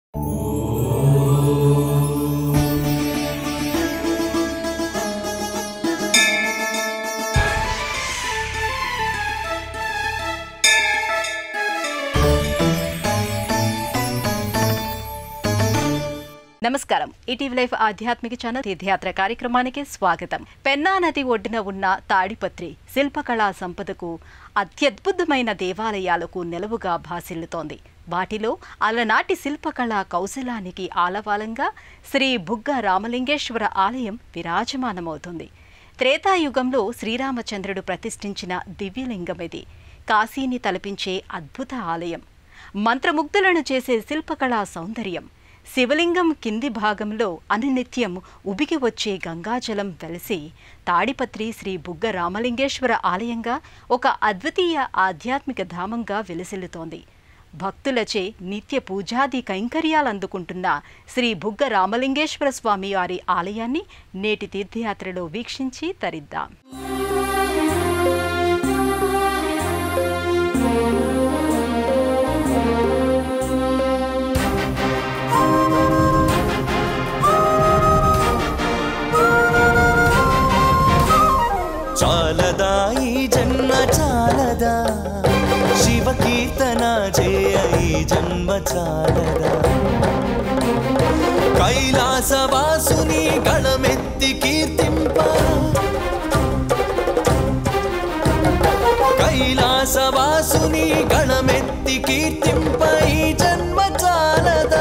నమస్కారం ETV life ఆధ్యాత్మిక channel తీర్థయాత్ర కార్యక్రమానికి స్వాగతం పెన్నా నది ఒడ్డున ఉన్న తాడిపత్రి శిల్పకళా సంపదకు అత్యద్భుతమైన దేవాలయాలకు నెలవుగా భాసిల్లుతోంది వాటిలో అలనాటి శిల్పకళా కౌశలానికి ఆలవాలంగా శ్రీ బుగ్గ రామలింగేశ్వర ఆలయం విరాజమానమవుతుంది త్రేతాయుగంలో శ్రీరామచంద్రుడు ప్రతిష్ఠించిన దివ్యలింగం ఇది కాశీని తలపించే అద్భుత ఆలయం మంత్రముగ్ధులను చేసే శిల్పకళా సౌందర్యం శివలింగం కింది భాగంలో అనునిత్యం ఉబికి వచ్చే గంగాజలం వెలిసి తాడిపత్రి శ్రీ బుగ్గ రామలింగేశ్వర ఆలయంగా ఒక అద్వితీయ ఆధ్యాత్మిక ధామంగా వెలిసిల్లుతోంది భక్తులచే నిత్య పూజాది కైంకర్యాలందుకుంటున్న శ్రీ బుగ్గ రామలింగేశ్వర స్వామి వారి ఆలయాన్ని నేటి తీర్థయాత్రలో వీక్షించి తరిద్దాం చాలదా ఈ జన్మ చాలదా శివ కీర్తన చేయ ఈ జన్మ చాలదా కైలాసవాసుని గళమెత్తి కీర్తింప కైలాసవాసుని గళమెత్తి కీర్తింప ఈ జన్మ చాలదా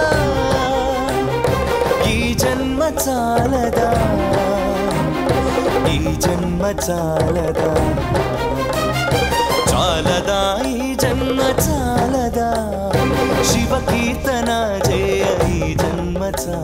ఈ జన్మ చాలదా ఈ జన్మ చాలదా చాలదా ఈ జన్మ చాలదా శివ కీర్తన చేయ ఈ జన్మ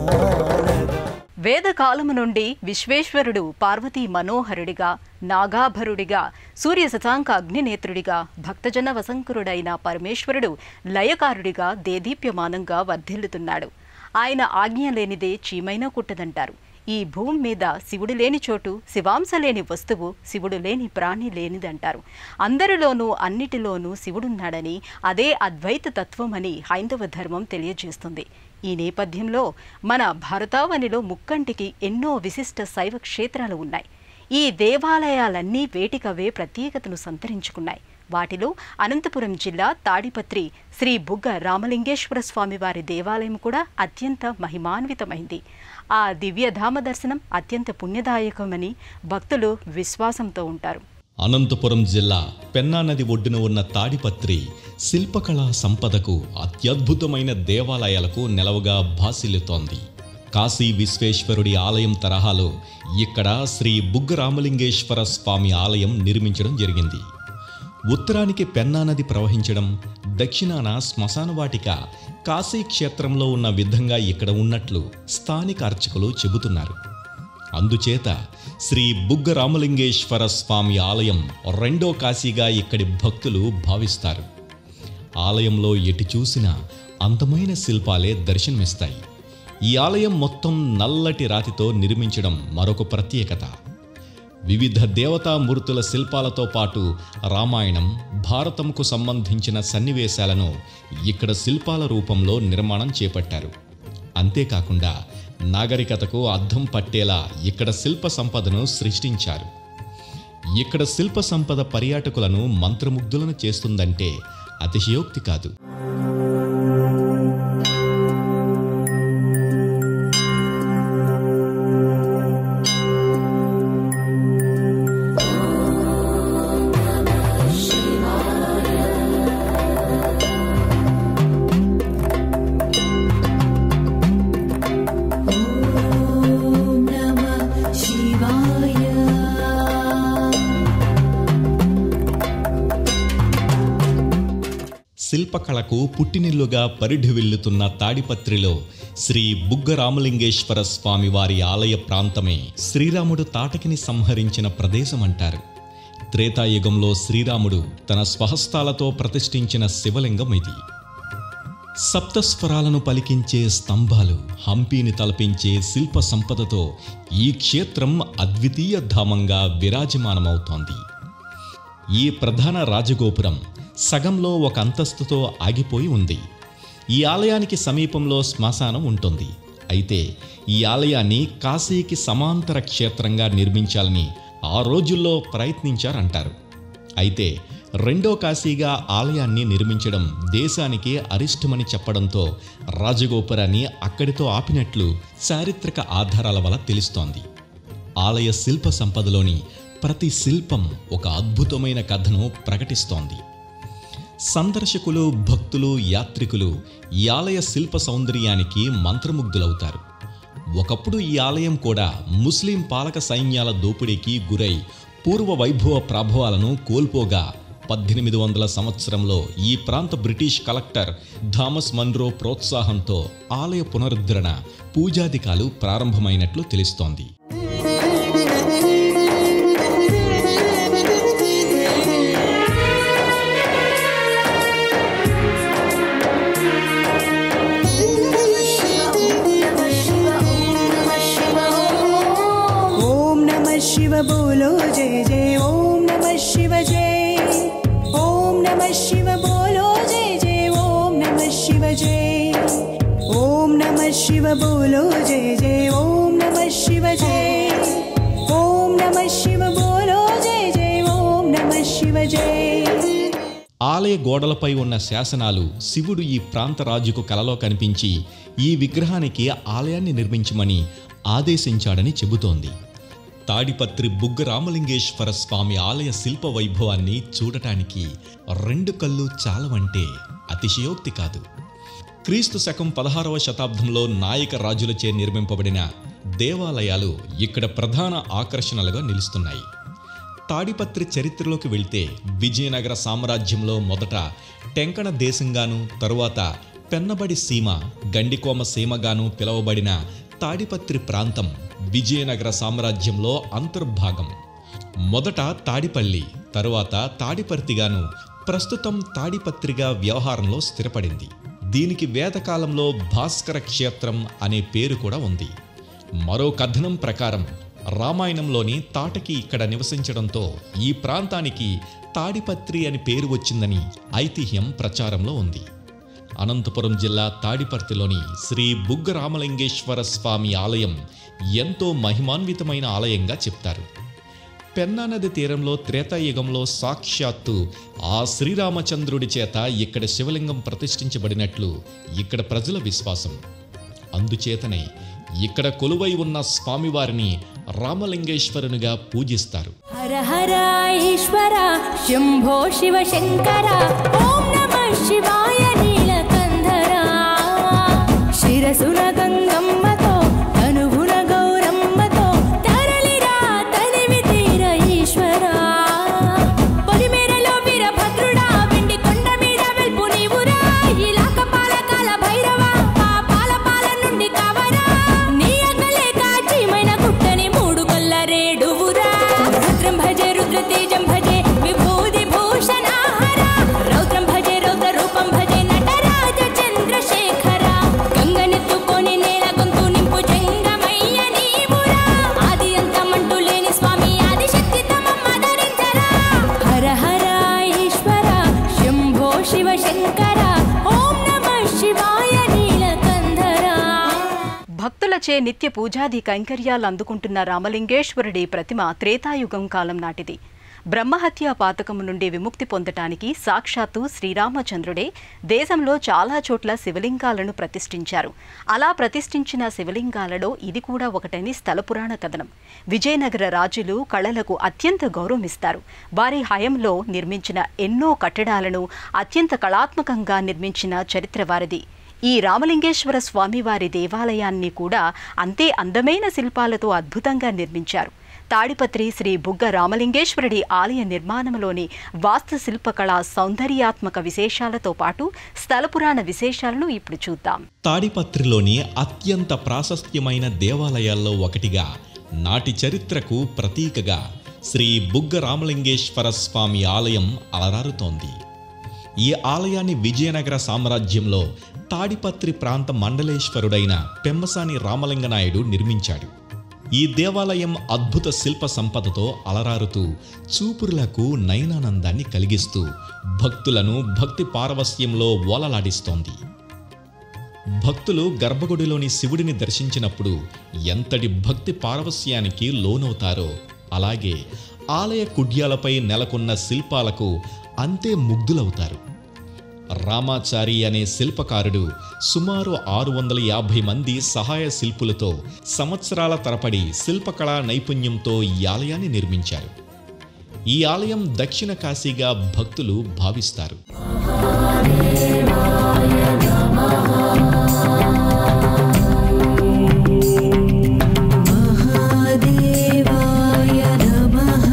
చాలదా వేదకాలము నుండి విశ్వేశ్వరుడు పార్వతీ మనోహరుడిగా నాగాభరుడిగా సూర్య శతాంక అగ్నినేత్రుడిగా భక్తజన వసంకురుడైన పరమేశ్వరుడు లయకారుడిగా దేదీప్యమానంగా వర్ధిల్లుతున్నాడు ఆయన ఆజ్ఞ లేనిదే చీమైనా కుట్టదంటారు ఈ భూమి మీద శివుడు లేని చోటు శివాంశ లేని వస్తువు శివుడు లేని ప్రాణి లేనిదంటారు అందరిలోనూ అన్నిటిలోనూ శివుడున్నాడని అదే అద్వైత తత్వమని హైందవ ధర్మం తెలియజేస్తుంది ఈ నేపథ్యంలో మన భారతావనిలో ముక్కంటికి ఎన్నో విశిష్ట శైవ క్షేత్రాలు ఉన్నాయి ఈ దేవాలయాలన్నీ వేటికవే ప్రత్యేకతను సంతరించుకున్నాయి వాటిలో అనంతపురం జిల్లా తాడిపత్రి శ్రీ బుగ్గ రామలింగేశ్వర స్వామి వారి దేవాలయం కూడా అత్యంత మహిమాన్వితమైంది ఆ దివ్యధామ దర్శనం అత్యంత పుణ్యదాయకమని భక్తులు విశ్వాసంతో ఉంటారు అనంతపురం జిల్లా పెన్నా నది ఒడ్డున ఉన్న తాడిపత్రి శిల్పకళా సంపదకు అత్యద్భుతమైన దేవాలయాలకు నెలవుగా భాసిల్లుతోంది కాశీ విశ్వేశ్వరుడి ఆలయం తరహాలో ఇక్కడ శ్రీ బుగ్గ రామలింగేశ్వర స్వామి ఆలయం నిర్మించడం జరిగింది ఉత్తరానికి పెన్నా నది ప్రవహించడం దక్షిణాన శ్మశాన వాటిక కాశీ క్షేత్రంలో ఉన్న విధంగా ఇక్కడ ఉన్నట్లు స్థానిక అర్చకులు చెబుతున్నారు అందుచేత శ్రీ బుగ్గ రామలింగేశ్వర స్వామి ఆలయం రెండో కాశీగా ఇక్కడి భక్తులు భావిస్తారు ఆలయంలో ఎటు చూసినా అందమైన శిల్పాలే దర్శనమిస్తాయి ఈ ఆలయం మొత్తం నల్లటి రాతితో నిర్మించడం మరొక ప్రత్యేకత వివిధ దేవతామూర్తుల శిల్పాలతో పాటు రామాయణం భారతంకు సంబంధించిన సన్నివేశాలను ఇక్కడ శిల్పాల రూపంలో నిర్మాణం చేపట్టారు అంతేకాకుండా నాగరికతకు అద్దం పట్టేలా ఇక్కడ శిల్ప సంపదను సృష్టించారు ఇక్కడ శిల్ప సంపద పర్యాటకులను మంత్రముగ్ధులను చేస్తుందంటే అతిశయోక్తి కాదు नमः शिवाय శిల్పకళకు పుట్టినిల్లుగా పరిఢివిల్లుతున్న తాడిపత్రిలో శ్రీ బుగ్గ రామలింగేశ్వర స్వామి వారి ఆలయ ప్రాంతమే శ్రీరాముడు తాటకిని సంహరించిన ప్రదేశమంటారు త్రేతాయుగంలో శ్రీరాముడు తన స్వహస్తాలతో ప్రతిష్ఠించిన శివలింగం ఇది సప్తస్వరాలను పలికించే స్తంభాలు హంపీని తలపించే శిల్ప సంపదతో ఈ క్షేత్రం అద్వితీయ ధామంగా విరాజమానమవుతోంది ఈ ప్రధాన రాజగోపురం సగంలో ఒక అంతస్తుతో ఆగిపోయి ఉంది ఈ ఆలయానికి సమీపంలో శ్మశానం ఉంటుంది అయితే ఈ ఆలయాన్ని కాశీకి సమాంతర క్షేత్రంగా నిర్మించాలని ఆ రోజుల్లో ప్రయత్నించారంటారు అయితే రెండో కాశీగా ఆలయాన్ని నిర్మించడం దేశానికి అరిష్టమని చెప్పడంతో రాజగోపురాన్ని అక్కడితో ఆపినట్లు చారిత్రక ఆధారాల వల్ల తెలుస్తోంది ఆలయ శిల్ప సంపదలోని ప్రతి శిల్పం ఒక అద్భుతమైన కథను ప్రకటిస్తోంది సందర్శకులు భక్తులు యాత్రికులు ఈ ఆలయ శిల్ప సౌందర్యానికి మంత్రముగ్ధులవుతారు ఒకప్పుడు ఈ ఆలయం కూడా ముస్లిం పాలక సైన్యాల దోపిడీకి గురై పూర్వ వైభవ ప్రభావాలను కోల్పోగా పద్దెనిమిది వందల సంవత్సరంలో ఈ ప్రాంత బ్రిటిష్ కలెక్టర్ థామస్ మన్రో ప్రోత్సాహంతో ఆలయ పునరుద్ధరణ పూజాధికాలు ప్రారంభమైనట్లు తెలుస్తోంది ओम नमः शिव बोलो जय जय ओम नमः शिव जय ओम नमः शिव बोलो जय जय ओम नमः शिव जय ओम नमः शिव बोलो जय जय ओम नमः शिव जय ओम नमः शिव बोलो जय जय ओम नमः शिव जय ఆలయ గోడలపై ఉన్న శాసనాలు శివుడు ఈ ప్రాంత రాజుకు కలలో కనిపించి ఈ విగ్రహానికి ఆలయాన్ని నిర్మించమని ఆదేశించాడని చెబుతోంది తాడిపత్రి బుగ్గ రామలింగేశ్వర స్వామి ఆలయ శిల్ప వైభవాన్ని చూడటానికి రెండు కళ్ళు చాలవంటే అతిశయోక్తి కాదు క్రీస్తు శకం పదహారవ శతాబ్దంలో నాయక రాజులచే నిర్మింపబడిన దేవాలయాలు ఇక్కడ ప్రధాన ఆకర్షణలుగా నిలుస్తున్నాయి తాడిపత్రి చరిత్రలోకి వెళ్తే విజయనగర సామ్రాజ్యంలో మొదట టెంకణ దేశంగాను తరువాత పెన్నబడి సీమ గండికోమ సీమగాను పిలువబడిన తాడిపత్రి ప్రాంతం విజయనగర సామ్రాజ్యంలో అంతర్భాగం మొదట తాడిపల్లి తరువాత తాడిపర్తిగాను ప్రస్తుతం తాడిపత్రిగా వ్యవహారంలో స్థిరపడింది దీనికి వేదకాలంలో భాస్కర క్షేత్రం అనే పేరు కూడా ఉంది మరో కథనం ప్రకారం రామాయణంలోని తాటకి ఇక్కడ నివసించడంతో ఈ ప్రాంతానికి తాడిపత్రి అని పేరు వచ్చిందని ఐతిహ్యం ప్రచారంలో ఉంది అనంతపురం జిల్లా తాడిపర్తిలోని శ్రీ బుగ్గ రామలింగేశ్వర స్వామి ఆలయం ఎంతో మహిమాన్వితమైన ఆలయంగా చెప్తారు పెన్నా నది తీరంలో త్రేతాయుగంలో సాక్షాత్తు ఆ శ్రీరామచంద్రుడి చేత ఇక్కడ శివలింగం ప్రతిష్ఠించబడినట్లు ఇక్కడ ప్రజల విశ్వాసం అందుచేతనే ఇక్కడ కొలువై ఉన్న స్వామివారిని రామలింగేశ్వరునిగా పూజిస్తారు हर हर ईश्वर शम्भो शिव शङ्कर ॐ नमः शिवाय नीलकन्धरा शिरसुन गङ्गम्मतो तनुभुन गौरम्मतो तरलिरा तनिवि तीर ఈశ్వరా పొలిమేరలో వీరభద్రుడా వెండి కొండ మీద వెల్పు నీవురా ఇలాక పాలకాల భైరవ పాపాల పాల నుండి కావరా నీ అగలే కాచిమైన గుట్టని మూడు కొల్ల రేడువురా రుద్రం భజే రుద్ర తేజం భజే విభూది భూషణాహర రౌద్రం భజే రౌద్ర రూపం భజే నటరాజ చంద్రశేఖర గంగనెత్తుకొని నేల గొంతు నింపు జంగమయ్య నీవురా ఆది అంతమంటూ లేని స్వామి ఆది శక్తి తమమ్మ ధరించరా హర హర ఈశ్వర శంభో శివ శంకర ఓం నమ శివాయ నీలకంధరా భక్తులచే నిత్య పూజాది కైంకర్యాలు అందుకుంటున్న రామలింగేశ్వరుడి ప్రతిమ త్రేతాయుగం కాలం నాటిది బ్రహ్మహత్య పాతకము నుండి విముక్తి పొందటానికి సాక్షాత్తు శ్రీరామచంద్రుడే దేశంలో చాలా చోట్ల శివలింగాలను ప్రతిష్ఠించారు అలా ప్రతిష్ఠించిన శివలింగాలలో ఇది కూడా ఒకటని స్థల పురాణ కథనం విజయనగర రాజులు కళలకు అత్యంత గౌరవమిస్తారు వారి హయంలో నిర్మించిన ఎన్నో కట్టడాలను అత్యంత కళాత్మకంగా నిర్మించిన చరిత్ర వారిది ఈ రామలింగేశ్వర స్వామివారి దేవాలయాన్ని కూడా అంతే అందమైన శిల్పాలతో అద్భుతంగా నిర్మించారు తాడిపత్రి శ్రీ బుగ్గ రామలింగేశ్వరుడి ఆలయ నిర్మాణంలోని వాస్తు శిల్పకళ సౌందర్యాత్మక విశేషాలతో పాటు స్థల పురాణ విశేషాలను ఇప్పుడు చూద్దాం తాడిపత్రిలోని అత్యంత ప్రాశస్త్యమైన దేవాలయాల్లో ఒకటిగా నాటి చరిత్రకు ప్రతీకగా శ్రీ బుగ్గ రామలింగేశ్వర స్వామి ఆలయం అలరారుతోంది ఈ ఆలయాన్ని విజయనగర సామ్రాజ్యంలో తాడిపత్రి ప్రాంత మండలేశ్వరుడైన పెమ్మసాని రామలింగనాయుడు నిర్మించాడు ఈ దేవాలయం అద్భుత శిల్ప సంపదతో అలరారుతూ చూపురులకు నయనానందాన్ని కలిగిస్తూ భక్తులను భక్తి పారవస్యంలో ఓలలాడిస్తోంది భక్తులు గర్భగుడిలోని శివుడిని దర్శించినప్పుడు ఎంతటి భక్తి పారవస్యానికి లోనవుతారో అలాగే ఆలయ కుడ్యాలపై నెలకొన్న శిల్పాలకు అంతే ముగ్ధులవుతారు రామాచారి అనే శిల్పకారుడు సుమారు ఆరు వందల యాభై మంది సహాయ శిల్పులతో సంవత్సరాల తరపడి శిల్పకళా నైపుణ్యంతో ఈ ఆలయాన్ని నిర్మించారు ఈ ఆలయం దక్షిణ కాశీగా భక్తులు భావిస్తారు महादेवाय नमः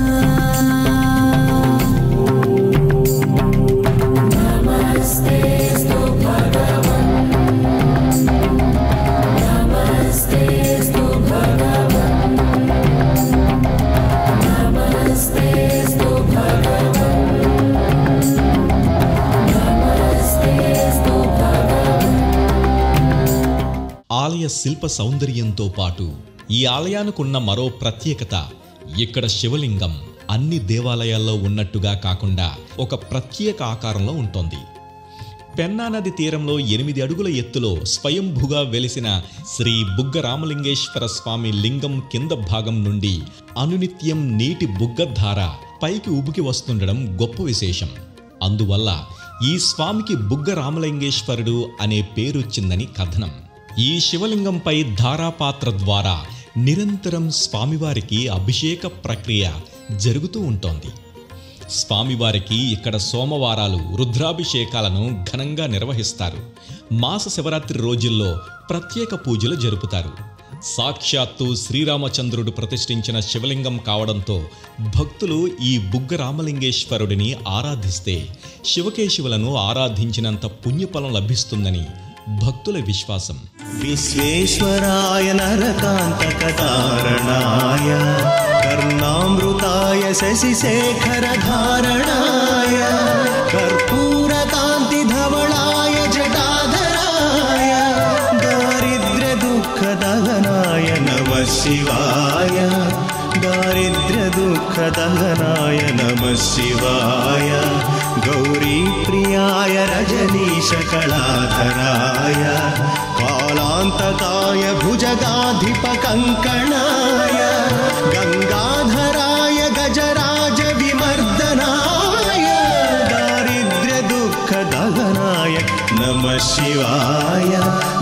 ఆలయ శిల్ప సౌందర్యంతో పాటు ఈ ఆలయానికున్న మరో ప్రత్యేకత ఇక్కడ శివలింగం అన్ని దేవాలయాల్లో ఉన్నట్టుగా కాకుండా ఒక ప్రత్యేక ఆకారంలో ఉంటుంది పెన్నా నది తీరంలో ఎనిమిది అడుగుల ఎత్తులో స్వయంభుగా వెలిసిన శ్రీ బుగ్గ రామలింగేశ్వర స్వామి లింగం కింద భాగం నుండి అనునిత్యం నీటి బుగ్గధార పైకి ఉబుకి వస్తుండడం గొప్ప విశేషం అందువల్ల ఈ స్వామికి బుగ్గ రామలింగేశ్వరుడు అనే పేరొచ్చిందని కథనం ఈ శివలింగంపై ధారాపాత్ర ద్వారా నిరంతరం స్వామివారికి అభిషేక ప్రక్రియ జరుగుతూ ఉంటోంది స్వామివారికి ఇక్కడ సోమవారాలు రుద్రాభిషేకాలను ఘనంగా నిర్వహిస్తారు మాస శివరాత్రి రోజుల్లో ప్రత్యేక పూజలు జరుపుతారు సాక్షాత్తు శ్రీరామచంద్రుడు ప్రతిష్ఠించిన శివలింగం కావడంతో భక్తులు ఈ బుగ్గ రామలింగేశ్వరుడిని ఆరాధిస్తే శివకేశవులను ఆరాధించినంత పుణ్యఫలం లభిస్తుందని భక్తుల విశ్వాసం विश्वेश्वराय नरकान्तकतारणाय कर्णामृताय शशिशेखरधारणाय कर्पूरकान्तिधवलाय जटाधराय दारिद्र्यदुःखदहनाय नमः शिवाय दारिद्र्यदुःखदहनाय नमः शिवाय गौरीप्रियाय रजनीशकलाधराय कालान्तकाय भुजगाधिपकङ्कणाय गङ्गाधराय गजराजविमर्दनाय दारिद्र्यदुःखदहनाय नमः शिवाय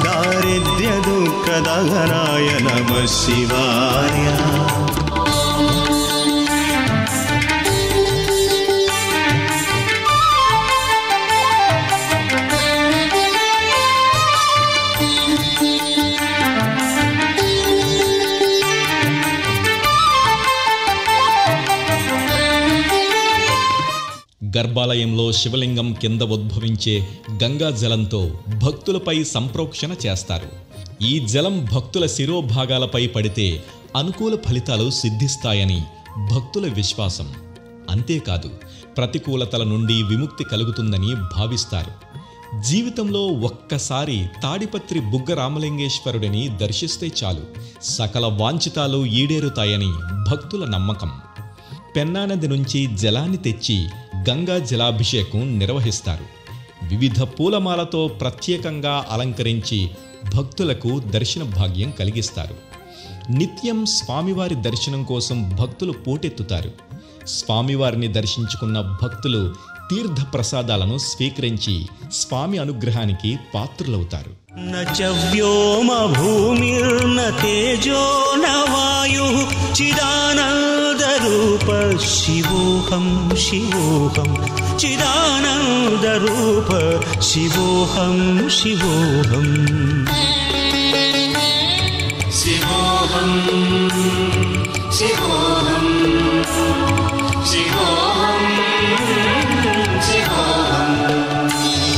दारिद्र्यदुःखदहनाय नमः शिवाय గర్భాలయంలో శివలింగం కింద ఉద్భవించే గంగా జలంతో భక్తులపై సంప్రోక్షణ చేస్తారు ఈ జలం భక్తుల శిరోభాగాలపై పడితే అనుకూల ఫలితాలు సిద్ధిస్తాయని భక్తుల విశ్వాసం అంతేకాదు ప్రతికూలతల నుండి విముక్తి కలుగుతుందని భావిస్తారు జీవితంలో ఒక్కసారి తాడిపత్రి బుగ్గ రామలింగేశ్వరుడిని దర్శిస్తే చాలు సకల వాంఛితాలు ఈడేరుతాయని భక్తుల నమ్మకం పెన్నా నది నుంచి జలాన్ని తెచ్చి గంగా జలాభిషేకం నిర్వహిస్తారు వివిధ పూలమాలతో ప్రత్యేకంగా అలంకరించి భక్తులకు దర్శన భాగ్యం కలిగిస్తారు నిత్యం స్వామివారి దర్శనం కోసం భక్తులు పోటెత్తుతారు స్వామివారిని దర్శించుకున్న భక్తులు తీర్థ ప్రసాదాలను స్వీకరించి స్వామి అనుగ్రహానికి పాత్రులవుతారు न च व्योम भूमिर्न तेजो न वायुः चिदानन्दरूप शिवोऽहं शिवोऽहं चिदानन्दरूप शिवोऽहं शिवोऽहम् शिवोऽहं शिवोऽहं शिवोऽहं शिवोऽहम्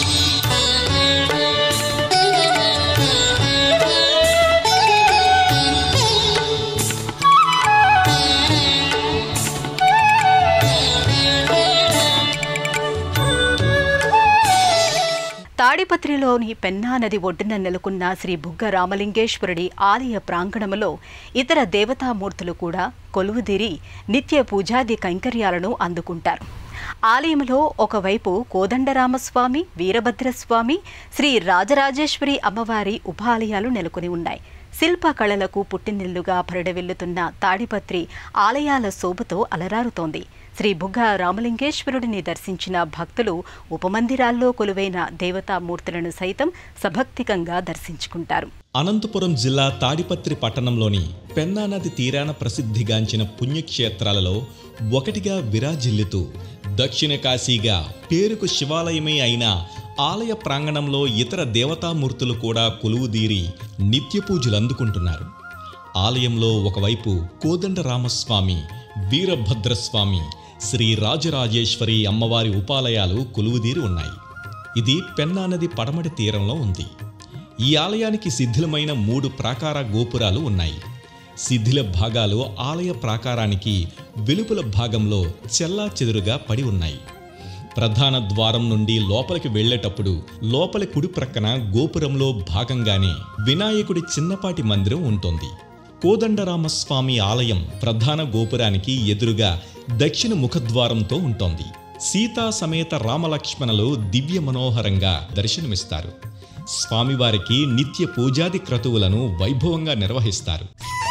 తాడిపత్రిలోని పెన్నా నది ఒడ్డున నెలకొన్న శ్రీ బుగ్గ రామలింగేశ్వరుడి ఆలయ ప్రాంగణములో ఇతర దేవతామూర్తులు కూడా కొలువుదీరి నిత్య పూజాది కైంకర్యాలను అందుకుంటారు ఆలయంలో ఒకవైపు కోదండరామస్వామి వీరభద్రస్వామి శ్రీ రాజరాజేశ్వరి అమ్మవారి ఉపాలయాలు నెలకొని ఉన్నాయి శిల్పకళలకు పుట్టినిల్లుగా పరిడవిల్లుతున్న తాడిపత్రి ఆలయాల శోభతో అలరారుతోంది శ్రీ బుగ్గ రామలింగేశ్వరుడిని దర్శించిన భక్తులు ఉపమందిరాల్లో కొలువైన దేవతామూర్తులను సైతం సభక్తికంగా దర్శించుకుంటారు అనంతపురం జిల్లా తాడిపత్రి పట్టణంలోని పెన్నా నది తీరాన ప్రసిద్ధిగాంచిన పుణ్యక్షేత్రాలలో ఒకటిగా విరాజిల్లుతూ దక్షిణ కాశీగా పేరుకు శివాలయమే అయిన ఆలయ ప్రాంగణంలో ఇతర దేవతామూర్తులు కూడా కొలువుదీరి నిత్య పూజలు అందుకుంటున్నారు ఆలయంలో ఒకవైపు కోదండరామస్వామి వీరభద్రస్వామి శ్రీ రాజరాజేశ్వరి అమ్మవారి ఉపాలయాలు కొలువుదీరి ఉన్నాయి ఇది పెన్నా నది పడమటి తీరంలో ఉంది ఈ ఆలయానికి శిథిలమైన మూడు ప్రాకార గోపురాలు ఉన్నాయి శిథిల భాగాలు ఆలయ ప్రాకారానికి వెలుపల భాగంలో చెల్లా చెదురుగా పడి ఉన్నాయి ప్రధాన ద్వారం నుండి లోపలికి వెళ్ళేటప్పుడు లోపలి కుడి ప్రక్కన గోపురంలో భాగంగానే వినాయకుడి చిన్నపాటి మందిరం ఉంటుంది కోదండరామస్వామి ఆలయం ప్రధాన గోపురానికి ఎదురుగా దక్షిణ ముఖద్వారంతో ఉంటోంది సీతా సమేత రామలక్ష్మణులు దివ్య మనోహరంగా దర్శనమిస్తారు స్వామివారికి నిత్య పూజాది క్రతువులను వైభవంగా నిర్వహిస్తారు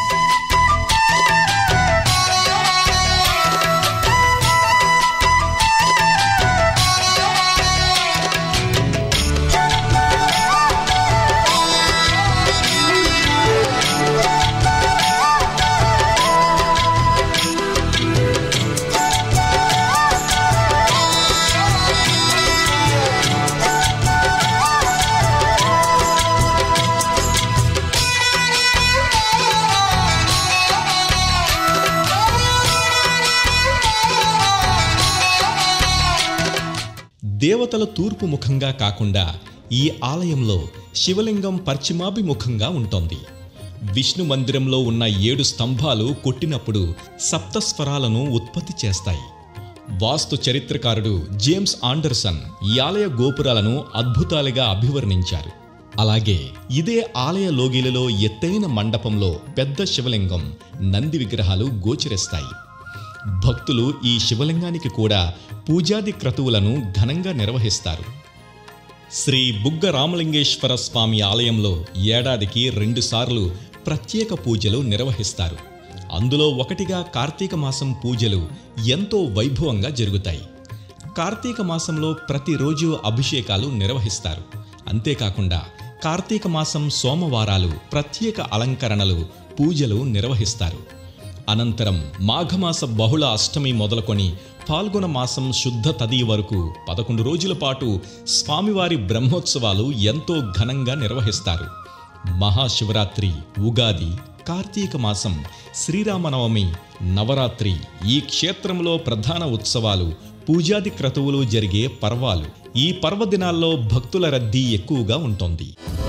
దేవతల తూర్పు ముఖంగా కాకుండా ఈ ఆలయంలో శివలింగం పశ్చిమాభిముఖంగా ఉంటుంది విష్ణు మందిరంలో ఉన్న ఏడు స్తంభాలు కొట్టినప్పుడు సప్తస్వరాలను ఉత్పత్తి చేస్తాయి వాస్తు చరిత్రకారుడు జేమ్స్ ఆండర్సన్ ఈ ఆలయ గోపురాలను అద్భుతాలుగా అభివర్ణించారు అలాగే ఇదే ఆలయ లోగిలలో ఎత్తైన మండపంలో పెద్ద శివలింగం నంది విగ్రహాలు గోచరిస్తాయి భక్తులు ఈ శివలింగానికి కూడా పూజాది క్రతువులను ఘనంగా నిర్వహిస్తారు శ్రీ బుగ్గ రామలింగేశ్వర స్వామి ఆలయంలో ఏడాదికి రెండుసార్లు ప్రత్యేక పూజలు నిర్వహిస్తారు అందులో ఒకటిగా కార్తీక మాసం పూజలు ఎంతో వైభవంగా జరుగుతాయి కార్తీక మాసంలో ప్రతిరోజు అభిషేకాలు నిర్వహిస్తారు అంతేకాకుండా కార్తీక మాసం సోమవారాలు ప్రత్యేక అలంకరణలు పూజలు నిర్వహిస్తారు అనంతరం మాఘమాస బహుళ అష్టమి మొదలుకొని పాల్గొన మాసం శుద్ధ తది వరకు పదకొండు రోజుల పాటు స్వామివారి బ్రహ్మోత్సవాలు ఎంతో ఘనంగా నిర్వహిస్తారు మహాశివరాత్రి ఉగాది కార్తీక మాసం శ్రీరామనవమి నవరాత్రి ఈ క్షేత్రంలో ప్రధాన ఉత్సవాలు పూజాది క్రతువులు జరిగే పర్వాలు ఈ పర్వదినాల్లో భక్తుల రద్దీ ఎక్కువగా ఉంటుంది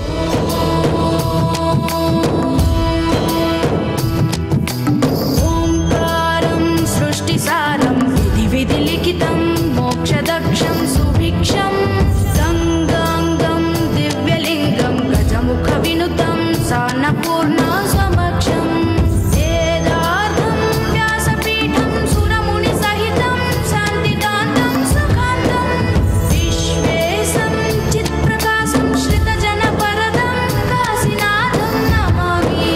ఓంకారం సృష్టిసారం విధి విధి లిఖితం మోక్షదక్షం సుభిక్షం గంగాంగం దివ్యలింగం గజముఖ వినుతం సాన్నపూర్ణ సమక్షం వేదార్థం వ్యాసపీఠం సురముని సహితం శాంతిదాంతం సుఖాంతం విశ్వేశం చిత్ప్రకాశం శ్రితజన పరదం కాశీనాథం నమామి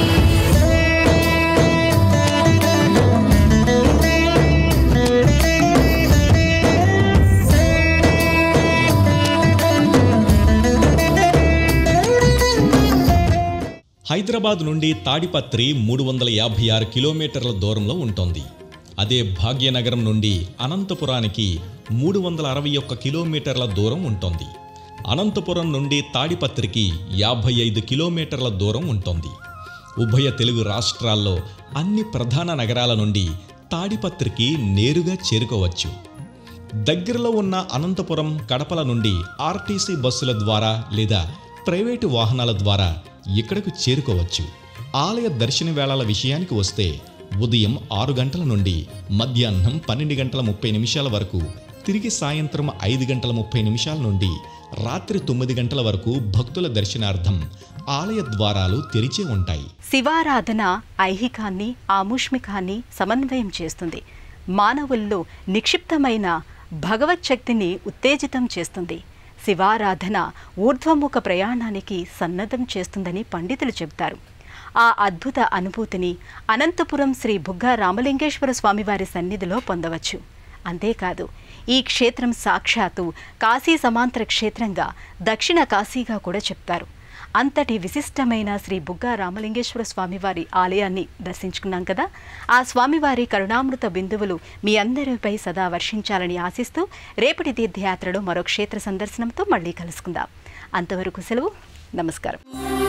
హైదరాబాద్ నుండి తాడిపత్రి మూడు వందల యాభై ఆరు కిలోమీటర్ల దూరంలో ఉంటుంది అదే భాగ్యనగరం నుండి అనంతపురానికి మూడు వందల అరవై ఒక్క కిలోమీటర్ల దూరం ఉంటుంది అనంతపురం నుండి తాడిపత్రికి యాభై ఐదు కిలోమీటర్ల దూరం ఉంటుంది ఉభయ తెలుగు రాష్ట్రాల్లో అన్ని ప్రధాన నగరాల నుండి తాడిపత్రికి నేరుగా చేరుకోవచ్చు దగ్గరలో ఉన్న అనంతపురం కడపల నుండి ఆర్టీసీ బస్సుల ద్వారా లేదా ప్రైవేటు వాహనాల ద్వారా ఇక్కడకు చేరుకోవచ్చు ఆలయ దర్శన వేళల విషయానికి వస్తే ఉదయం ఆరు గంటల నుండి మధ్యాహ్నం పన్నెండు గంటల ముప్పై నిమిషాల వరకు తిరిగి సాయంత్రం ఐదు గంటల ముప్పై నిమిషాల నుండి రాత్రి తొమ్మిది గంటల వరకు భక్తుల దర్శనార్థం ఆలయ ద్వారాలు తెరిచే ఉంటాయి శివారాధన ఐహికాన్ని ఆముష్మికాన్ని సమన్వయం చేస్తుంది మానవుల్లో నిక్షిప్తమైన భగవత్ శక్తిని ఉత్తేజితం చేస్తుంది శివారాధన ఊర్ధ్వముఖ ప్రయాణానికి సన్నద్ధం చేస్తుందని పండితులు చెబుతారు ఆ అద్భుత అనుభూతిని అనంతపురం శ్రీ బుగ్గ రామలింగేశ్వర స్వామివారి సన్నిధిలో పొందవచ్చు అంతేకాదు ఈ క్షేత్రం సాక్షాత్తు కాశీ సమాంతర క్షేత్రంగా దక్షిణ కాశీగా కూడా చెప్తారు అంతటి విశిష్టమైన శ్రీ బుగ్గ రామలింగేశ్వర స్వామివారి ఆలయాన్ని దర్శించుకున్నాం కదా ఆ స్వామివారి కరుణామృత బిందువులు మీ అందరిపై సదా వర్షించాలని ఆశిస్తూ రేపటి తీర్థయాత్రలో మరో క్షేత్ర సందర్శనంతో మళ్ళీ కలుసుకుందాం అంతవరకు సెలవు నమస్కారం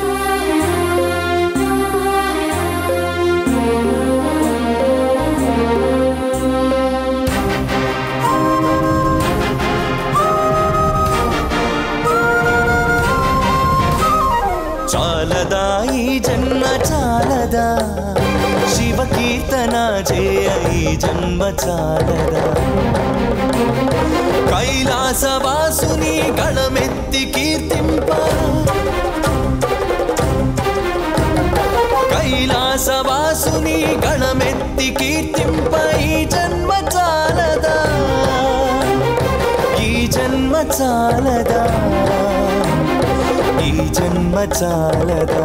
చాలదా ఈ జన్మ చాలదా శివ కీర్తన చేయ ఈ జన్మ చాలదా కైలాసవాసుని గళమెత్తి కీర్తింప కైలాసవాసుని గళమెత్తి కీర్తింప ఈ జన్మ చాలదా ఈ జన్మ చాలదా ఈ జన్మ చాలదా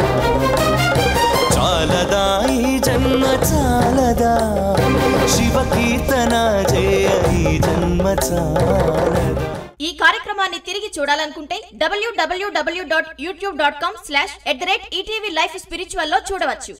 చాలదా ఈ జన్మ చాలదా శివ కీర్తన జయ ఈ జన్మ చాలదా ఈ కార్యక్రమాన్ని తిరిగి చూడాలనుకుంటే W W W dot YouTube dot com slash at the rate ETV life spiritual లో చూడవచ్చు